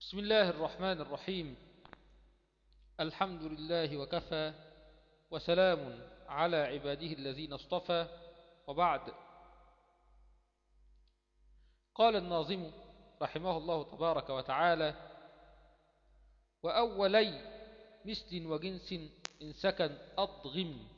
بسم الله الرحمن الرحيم الحمد لله وكفى وسلام على عباده الذين اصطفى وبعد قال الناظم رحمه الله تبارك وتعالى وأولي مثل وجنس إن سكن أضغم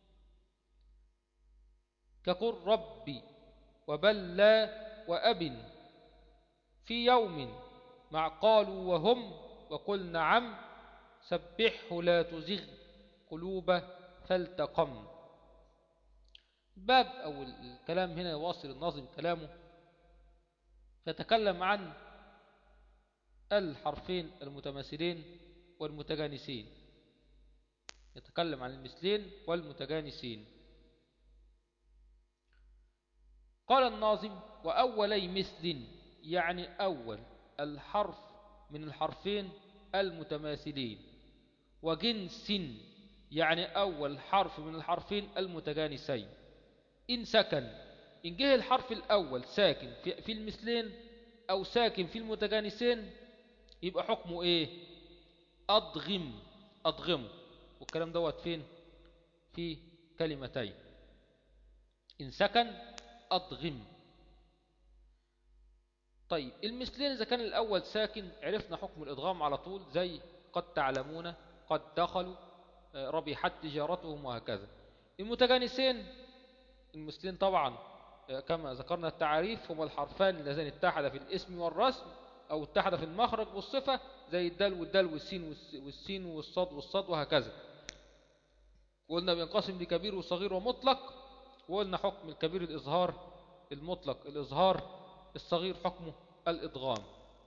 كقل ربي وبلى وأب في يوم مع قالوا وهم وقل نعم سبحه لا تزغ قلوب فالتقم باب أو الكلام هنا يواصل الناظم كلامه يتكلم عن الحرفين المتماثلين والمتجانسين يتكلم عن المثلين والمتجانسين قال الناظم وأولي مثل يعني أول الحرف من الحرفين المتماثلين وجنس يعني أول حرف من الحرفين المتجانسين إن سكن إن جه الحرف الأول ساكن في المثلين أو ساكن في المتجانسين يبقى حكمه إيه أضغم أضغم والكلام دوت فين في كلمتين إن سكن أضغم طيب المثلين إذا كان الأول ساكن عرفنا حكم الإضغام على طول زي قد تعلمون قد دخلوا ربحت تجارتهم وهكذا المتجانسين المثلين طبعا كما ذكرنا التعريف هما الحرفان اللذان اتحدا في الاسم والرسم أو اتحدا في المخرج والصفة زي الدال والدال والسين والسين والصاد والصاد وهكذا وقلنا بينقسم لكبير وصغير ومطلق وقلنا حكم الكبير الإظهار المطلق الإظهار الصغير حكمه الإضغام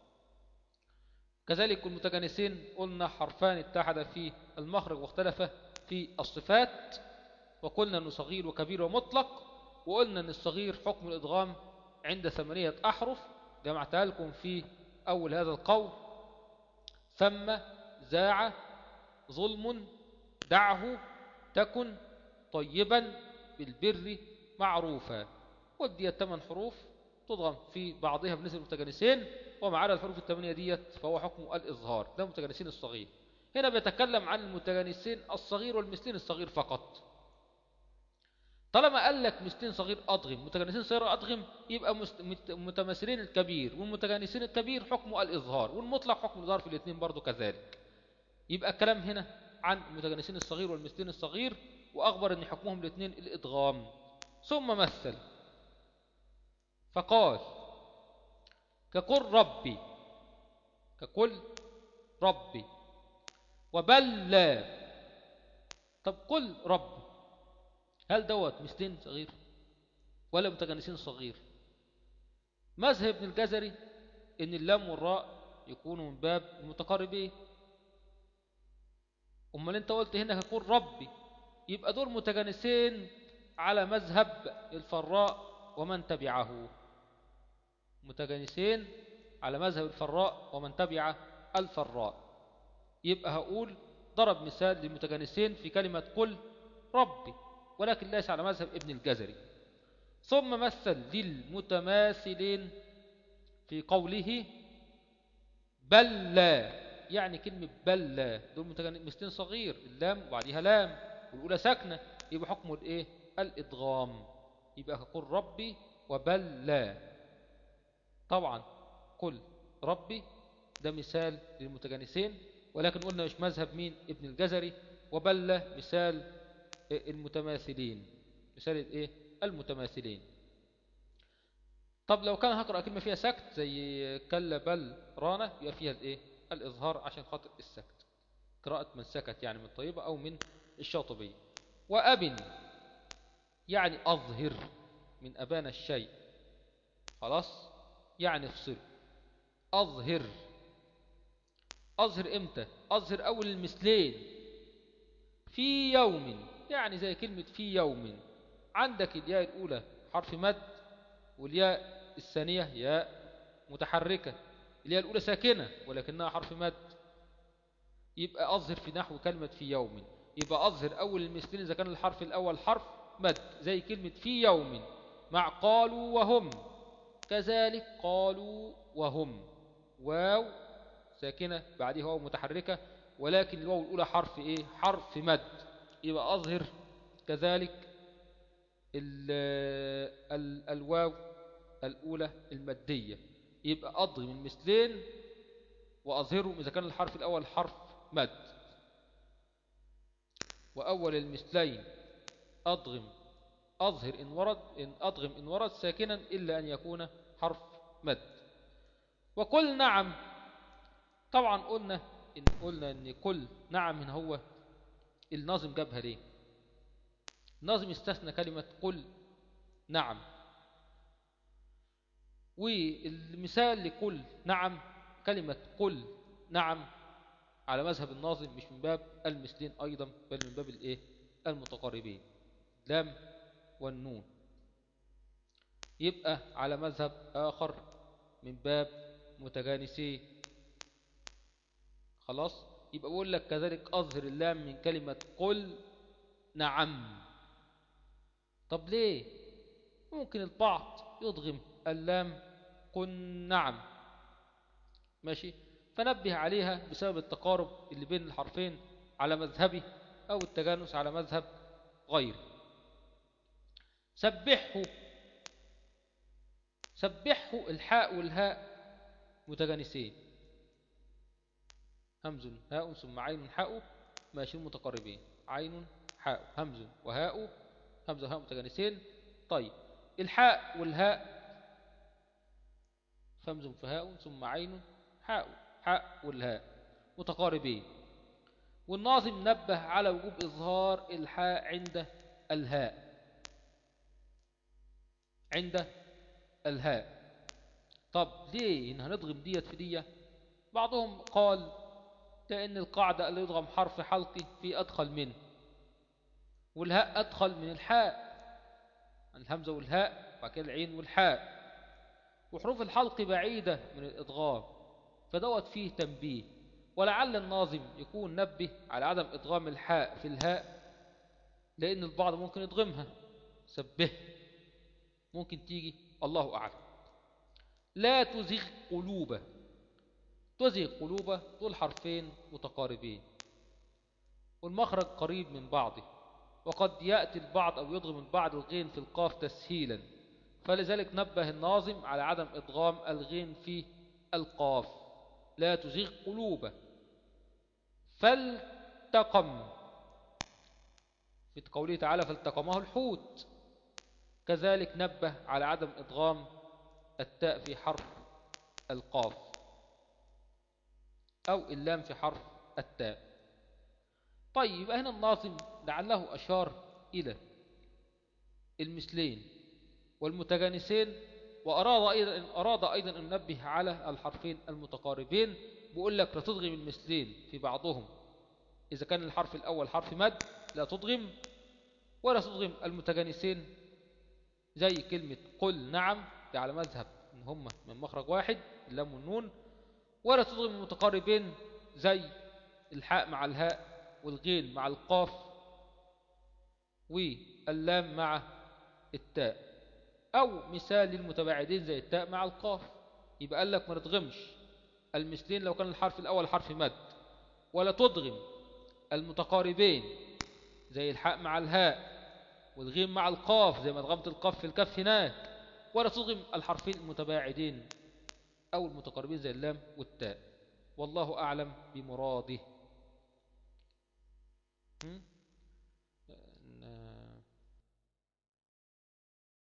كذلك المتجانسين قلنا حرفان اتحدا في المخرج واختلفا في الصفات وقلنا أنه صغير وكبير ومطلق وقلنا أن الصغير حكم الإضغام عند ثمانية أحرف جمعتها لكم في أول هذا القول ثم زاع ظلم دعه تكن طيبا بالبر معروفا ودي الثمان حروف تضغم في بعضها بالنسبة للمتجانسين وما عدا الحروف الثمانية ديت فهو حكم الإظهار ده المتجانسين الصغير هنا بيتكلم عن المتجانسين الصغير والمثلين الصغير فقط طالما قال لك مثلين صغير أضغم متجانسين صغير أضغم يبقى متماثلين الكبير والمتجانسين الكبير حكم الإظهار والمطلق حكم الإظهار في الاثنين برضو كذلك يبقى الكلام هنا عن المتجانسين الصغير والمثلين الصغير وأخبر أن حكمهم الاثنين الإدغام ثم مثل فقال كقل ربي كقل ربي وبلى طب قل ربي هل دوت مثلين صغير ولا متجانسين صغير مذهب ابن الجزري ان اللام والراء يكونوا من باب المتقاربين امال انت قلت هنا كقول ربي يبقى دول متجانسين على مذهب الفراء ومن تبعه متجانسين على مذهب الفراء ومن تبع الفراء يبقى هقول ضرب مثال للمتجانسين في كلمة قل ربي ولكن ليس على مذهب ابن الجزري ثم مثل للمتماثلين في قوله بلى يعني كلمة بلى دول متجانسين صغير اللام وبعدها لام والأولى ساكنة يبقى حكمه الايه الإدغام يبقى قل ربي وبلى طبعا قل ربي ده مثال للمتجانسين ولكن قلنا مش مذهب مين ابن الجزري وبلى مثال المتماثلين مثال الايه المتماثلين طب لو كان هقرأ كلمة فيها سكت زي كلا بل رانا يبقى فيها الايه الإظهار عشان خاطر السكت قراءة من سكت يعني من الطيبة أو من الشاطبية وأب يعني أظهر من أبان الشيء خلاص يعني افصل أظهر أظهر إمتى أظهر أول المثلين في يوم يعني زي كلمة في يوم عندك الياء الأولى حرف مد والياء الثانية ياء متحركة الياء الأولى ساكنة ولكنها حرف مد يبقى أظهر في نحو كلمة في يوم يبقى أظهر أول المثلين إذا كان الحرف الأول حرف مد زي كلمة في يوم مع قالوا وهم كذلك قالوا وهم واو ساكنة بعدها واو متحركة ولكن الواو الأولى حرف إيه حرف مد يبقى أظهر كذلك ال ال الواو الأولى المادية يبقى أضغم المثلين وأظهره إذا كان الحرف الأول حرف مد وأول المثلين أضغم أظهر إن ورد إن أضغم إن ورد ساكنا إلا أن يكون حرف مد وكل نعم طبعا قلنا إن قلنا إن كل نعم من هو الناظم جابها ليه الناظم استثنى كلمة قل نعم والمثال لكل نعم كلمة قل نعم على مذهب الناظم مش من باب المثلين أيضا بل من باب الإيه المتقاربين لام والنون يبقى على مذهب آخر من باب متجانسين خلاص يبقى بقول لك كذلك أظهر اللام من كلمة قل نعم طب ليه ممكن البعض يضغم اللام قل نعم ماشي فنبه عليها بسبب التقارب اللي بين الحرفين على مذهبي أو التجانس على مذهب غيره سبحه سبحه الحاء والهاء متجانسين همز هاء ثم عين حاء ماشيين متقاربين عين حاء همز وهاء همز وهاء متجانسين طيب الحاء والهاء فهمز فهاء ثم عين حاء حاء والهاء متقاربين والناظم نبه على وجوب إظهار الحاء عند الهاء عند الهاء طب ليه إن هنضغم ديت في دية بعضهم قال لأن القاعدة اللي يضغم حرف حلقي في أدخل منه والهاء أدخل من الحاء الهمزة والهاء وبعد كده العين والحاء وحروف الحلق بعيدة من الإضغام فدوت فيه تنبيه ولعل الناظم يكون نبه على عدم إضغام الحاء في الهاء لأن البعض ممكن يضغمها سبه ممكن تيجي الله أعلم لا تزغ قلوبه تزغ قلوبه دول حرفين متقاربين والمخرج قريب من بعضه وقد يأتي البعض أو يضغم البعض الغين في القاف تسهيلا فلذلك نبه الناظم على عدم إضغام الغين في القاف لا تزغ قلوبه فالتقم في قوله تعالى فالتقمه الحوت كذلك نبه على عدم إضغام التاء في حرف القاف أو اللام في حرف التاء طيب هنا الناظم لعله أشار إلى المثلين والمتجانسين وأراد أيضا, أراد أيضا أن ننبه على الحرفين المتقاربين بيقول لك لا تضغم المثلين في بعضهم إذا كان الحرف الأول حرف مد لا تضغم ولا تضغم المتجانسين زي كلمة قل نعم دي على مذهب إن هم من مخرج واحد اللام والنون ولا تضغم المتقاربين زي الحاء مع الهاء والغين مع القاف واللام مع التاء أو مثال للمتباعدين زي التاء مع القاف يبقى قال لك ما تضغمش المثلين لو كان الحرف الأول حرف مد ولا تضغم المتقاربين زي الحاء مع الهاء والغيم مع القاف زي ما ضغمت القاف في الكف هناك ولا تضغم الحرفين المتباعدين أو المتقاربين زي اللام والتاء والله أعلم بمراده م?